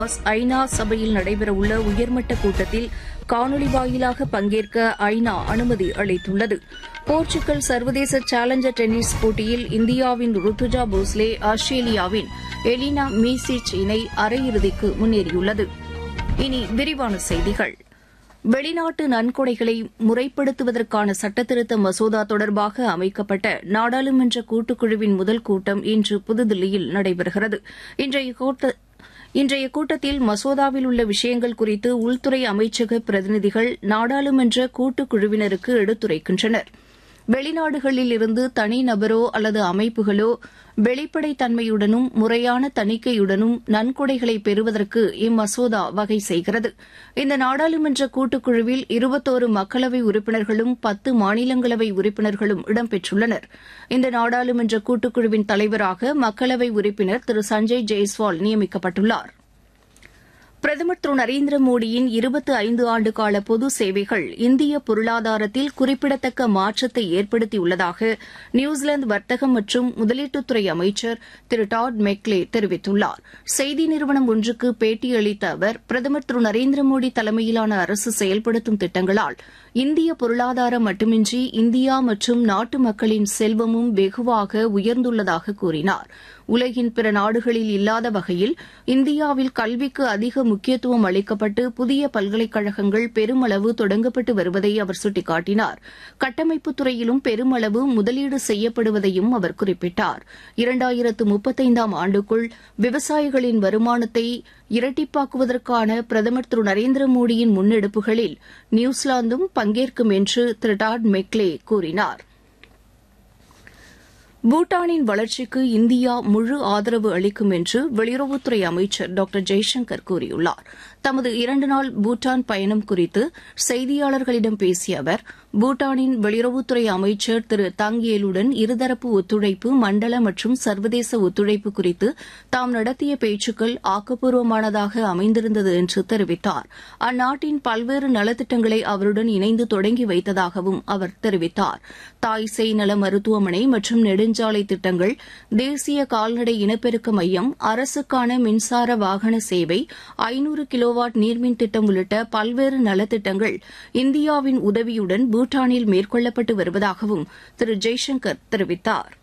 ஐநா சபையில் நடைபெறவுள்ள உயர்மட்ட கூட்டத்தில் காணொலி வாயிலாக பங்கேற்க ஐநா அனுமதி அளித்துள்ளது போர்ச்சுகல் சர்வதேச சேலஞ்சர் டென்னிஸ் போட்டியில் இந்தியாவின் ருத்துஜா போஸ்லே ஆஸ்திரேலியாவின் எலினா மீசிச் இணை அரையிறுதிக்கு முன்னேறியுள்ளது இனி விரிவான செய்திகள் வெளிநாட்டு நன்கொடைகளை முறைப்படுத்துவதற்கான சட்டத்திருத்த மசோதா தொடர்பாக அமைக்கப்பட்ட நாடாளுமன்ற கூட்டுக்குழுவின் முதல் கூட்டம் இன்று புதுதில்லியில் நடைபெறுகிறது இன்றைய கூட்ட இன்றைய கூட்டத்தில் மசோதாவில் உள்ள விஷயங்கள் குறித்து உள்துறை அமைச்சக பிரதிநிதிகள் நாடாளுமன்ற கூட்டுக்குழுவினருக்கு எடுத்துரைக்கின்றனர் வெளிநாடுகளில் இருந்து தனிநபரோ அல்லது அமைப்புகளோ வெளிப்படைத்தன்மையுடனும் முறையான தணிக்கையுடனும் நன்கொடைகளை பெறுவதற்கு இம்மசோதா வகை செய்கிறது இந்த நாடாளுமன்ற கூட்டுக்குழுவில் இருபத்தோரு மக்களவை உறுப்பினர்களும் பத்து மாநிலங்களவை உறுப்பினர்களும் இடம்பெற்றுள்ளனர் இந்த நாடாளுமன்ற கூட்டுக்குழுவின் தலைவராக மக்களவை உறுப்பினர் திரு சஞ்சய் ஜெய்ஸ்வால் நியமிக்கப்பட்டுள்ளார் பிரதமர் திரு நரேந்திர மோடியின் இருபத்து ஐந்து ஆண்டு கால பொது சேவைகள் இந்திய பொருளாதாரத்தில் குறிப்பிடத்தக்க மாற்றத்தை ஏற்படுத்தியுள்ளதாக நியூசிலாந்து வர்த்தகம் மற்றும் முதலீட்டுத்துறை அமைச்சர் திரு டாட் மெக்லே தெரிவித்துள்ளார் செய்தி நிறுவனம் ஒன்றுக்கு பேட்டியளித்த அவர் பிரதமர் திரு நரேந்திர மோடி தலைமையிலான அரசு செயல்படுத்தும் திட்டங்களால் இந்திய பொருளாதாரம் மட்டுமின்றி இந்தியா மற்றும் நாட்டு மக்களின் செல்வமும் வெகுவாக உயர்ந்துள்ளதாக கூறினார் உலகின் பிற நாடுகளில் இல்லாத வகையில் இந்தியாவில் கல்விக்கு அதிக முக்கியத்துவம் அளிக்கப்பட்டு புதிய பல்கலைக்கழகங்கள் பெருமளவு தொடங்கப்பட்டு வருவதை அவர் சுட்டிக்காட்டினார் கட்டமைப்புத் துறையிலும் பெருமளவு முதலீடு செய்யப்படுவதையும் அவர் குறிப்பிட்டார் இரண்டாயிரத்து முப்பத்தைந்தாம் ஆண்டுக்குள் விவசாயிகளின் வருமானத்தை இரட்டிப்பாக்குவதற்கான பிரதமர் திரு நரேந்திர மோடியின் முன்னெடுப்புகளில் நியூசிலாந்தும் பங்கேற்கும் என்று திரு டாட் மெக்லே கூறினார் பூட்டானின் வளர்ச்சிக்கு இந்தியா முழு ஆதரவு அளிக்கும் என்று வெளியுறவுத்துறை அமைச்சர் டாக்டர் ஜெய்சங்கர் கூறியுள்ளார் தமது இரண்டு நாள் பூட்டான் பயணம் குறித்து செய்தியாளர்களிடம் பேசிய அவர் பூட்டானின் வெளியுறவுத்துறை அமைச்சர் திரு தங்கேலுடன் இருதரப்பு ஒத்துழைப்பு மண்டல மற்றும் சர்வதேச ஒத்துழைப்பு குறித்து தாம் நடத்திய பேச்சுக்கள் ஆக்கப்பூர்வமானதாக அமைந்திருந்தது என்று தெரிவித்தார் அந்நாட்டின் பல்வேறு நலத்திட்டங்களை அவருடன் இணைந்து தொடங்கி வைத்ததாகவும் அவர் தெரிவித்தார் தாய் சேய் நல மருத்துவமனை மற்றும் நெடுஞ்சாலை திட்டங்கள் தேசிய கால்நடை இனப்பெருக்க மையம் அரசுக்கான மின்சார வாகன சேவை ஐநூறு கிலோவாட் நீர்மின் திட்டம் உள்ளிட்ட பல்வேறு நலத்திட்டங்கள் இந்தியாவின் உதவியுடன் பூட்டானில் மேற்கொள்ளப்பட்டு வருவதாகவும் திரு ஜெய்சங்கர் தெரிவித்தார்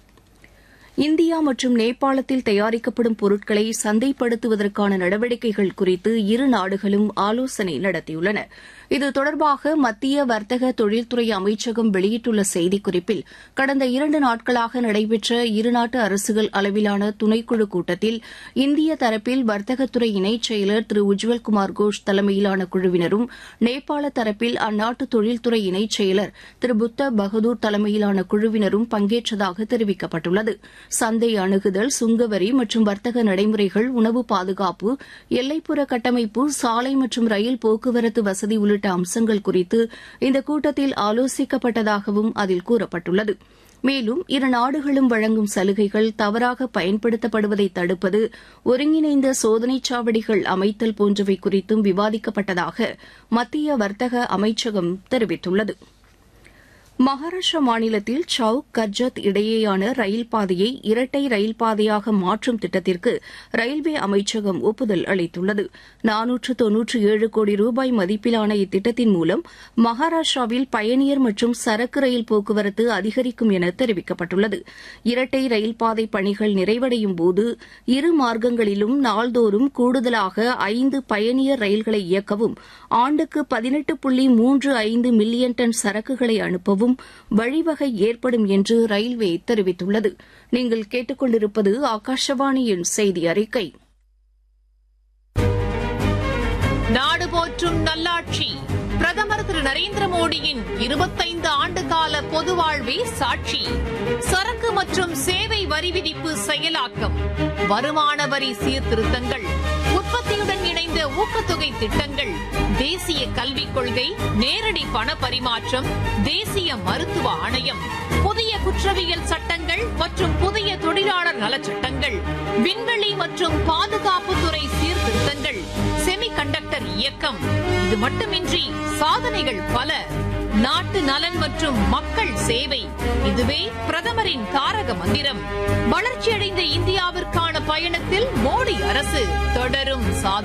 இந்தியா மற்றும் நேபாளத்தில் தயாரிக்கப்படும் பொருட்களை சந்தைப்படுத்துவதற்கான நடவடிக்கைகள் குறித்து இரு நாடுகளும் ஆலோசனை நடத்தியுள்ளன இது தொடர்பாக மத்திய வர்த்தக தொழில்துறை அமைச்சகம் வெளியிட்டுள்ள செய்திக்குறிப்பில் கடந்த இரண்டு நாட்களாக நடைபெற்ற இருநாட்டு அரசுகள் அளவிலான துணைக்குழு கூட்டத்தில் இந்திய தரப்பில் வர்த்தகத்துறை இணைச் செயலர் திரு உஜ்வல்குமார் கோஷ் தலைமையிலான குழுவினரும் நேபாள தரப்பில் அந்நாட்டு தொழில்துறை இணைச் செயலர் திரு புத்த பகதூர் தலைமையிலான குழுவினரும் பங்கேற்றதாக தெரிவிக்கப்பட்டுள்ளது சந்தை அணுகுதல் சுங்கவரி மற்றும் வர்த்தக நடைமுறைகள் உணவு பாதுகாப்பு எல்லைப்புற கட்டமைப்பு சாலை மற்றும் ரயில் போக்குவரத்து வசதி உள்ளிட்ட அம்சங்கள் குறித்து இந்த கூட்டத்தில் ஆலோசிக்கப்பட்டதாகவும் அதில் கூறப்பட்டுள்ளது மேலும் இரு நாடுகளும் வழங்கும் சலுகைகள் தவறாக பயன்படுத்தப்படுவதை தடுப்பது ஒருங்கிணைந்த சோதனைச் சாவடிகள் அமைத்தல் போன்றவை குறித்தும் விவாதிக்கப்பட்டதாக மத்திய வர்த்தக அமைச்சகம் தெரிவித்துள்ளது மகாராஷ்டிரா மாநிலத்தில் சவுக் கர்ஜத் இடையேயான ரயில் பாதையை இரட்டை ரயில் பாதையாக மாற்றும் திட்டத்திற்கு ரயில்வே அமைச்சகம் ஒப்புதல் அளித்துள்ளது நானூற்று தொன்னூற்று ஏழு கோடி ரூபாய் மதிப்பிலான இத்திட்டத்தின் மூலம் மகாராஷ்டிராவில் பயணியர் மற்றும் சரக்கு ரயில் போக்குவரத்து அதிகரிக்கும் என தெரிவிக்கப்பட்டுள்ளது இரட்டை ரயில் பாதை பணிகள் நிறைவடையும் போது இரு மார்க்கங்களிலும் நாள்தோறும் கூடுதலாக ஐந்து பயணியர் ரயில்களை இயக்கவும் ஆண்டுக்கு பதினெட்டு புள்ளி மூன்று ஐந்து மில்லியன் டன் சரக்குகளை அனுப்பவும் வழிவகை ஏற்படும் என்று ரயில்வே தெரிவித்துள்ளது நீங்கள் கேட்டுக்கொண்டிருப்பது ஆகாஷவாணியின் செய்தி அறிக்கை நாடு போற்றும் நல்லாட்சி பிரதமர் திரு நரேந்திர மோடியின் இருபத்தைந்து ஆண்டு கால பொது வாழ்வே சாட்சி சரக்கு மற்றும் சேவை வரி விதிப்பு செயலாக்கம் வருமான வரி சீர்திருத்தங்கள் உற்பத்தியுடன் இணைந்த ஊக்கத்தொகை திட்டங்கள் தேசிய கல்விக் கொள்கை நேரடி பண பரிமாற்றம் தேசிய மருத்துவ ஆணையம் புதிய குற்றவியல் சட்டங்கள் மற்றும் புதிய தொழிலாளர் நலச்சட்டங்கள் விண்வெளி மற்றும் பாதுகாப்புத்துறை சீர்திருத்தங்கள் செமி கண்டக்டர் இயக்கம் இது மட்டுமின்றி சாதனைகள் பல நாட்டு நலன் மற்றும் மக்கள் சேவை இதுவே பிரதமரின் தாரக மந்திரம் வளர்ச்சியடைந்த இந்தியாவிற்கான பயணத்தில் மோடி அரசு தொடரும் சாதனை